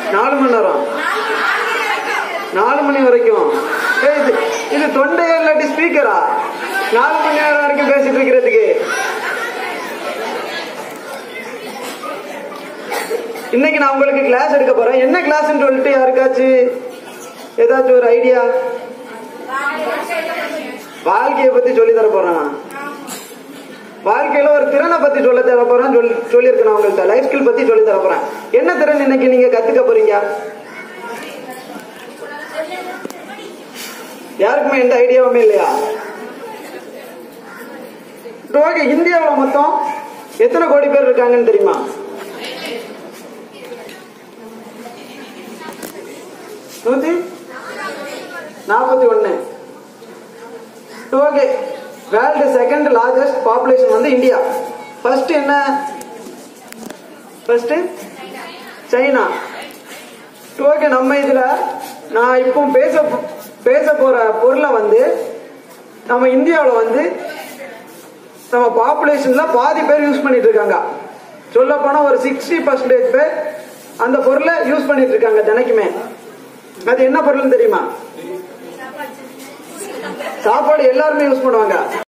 நாலு மணி நேரம் நாலு மணி வரைக்கும் ஏய், இது இது தொண்டையா இல்லாட்டி ஸ்பீக்கரா நாலு மணி நேரம் வரைக்கும் பேசிட்டு இருக்கிறதுக்கு இன்னைக்கு நான் உங்களுக்கு கிளாஸ் எடுக்க போறேன் என்ன கிளாஸ்ன்னு சொல்லிட்டு யாருக்காச்சும் ஏதாச்சும் ஒரு ஐடியா வாழ்க்கையை பத்தி சொல்லி தர போறேன் வாழ்க்கையில ஒரு திறனை பத்தி சொல்ல தர போறேன் சொல்லி சொல்லியிருக்கேன் நான் உங்கள்கிட்ட லைஃப் ஸ்கில் பத்தி சொல்லி தர போறேன் என்ன திறன் இன்னைக்கு நீங்க கத்துக்க போறீங்க யாருக்குமே எந்த ஐடியாவுமே இல்லையா ஓகே இந்தியாவில் மொத்தம் எத்தனை கோடி பேர் இருக்காங்கன்னு தெரியுமா நூத்தி நாற்பத்தி ஒன்னு okay world second largest population வந்து இந்தியா ஃபர்ஸ்ட் என்ன ஃபர்ஸ்ட் சைனா ஓகே நம்ம இதுல நான் இப்போ பேச பேச போற பொருளை வந்து நம்ம இந்தியாவில் வந்து நம்ம பாப்புலேஷன்ல பாதி பேர் யூஸ் பண்ணிட்டு இருக்காங்க சொல்ல போனா ஒரு சிக்ஸ்டி பர்சன்டேஜ் பேர் அந்த பொருளை யூஸ் பண்ணிட்டு இருக்காங்க தினைக்குமே அது என்ன பொருள்னு தெரியுமா சாப்பாடு எல்லாருமே யூஸ் பண்ணுவாங்க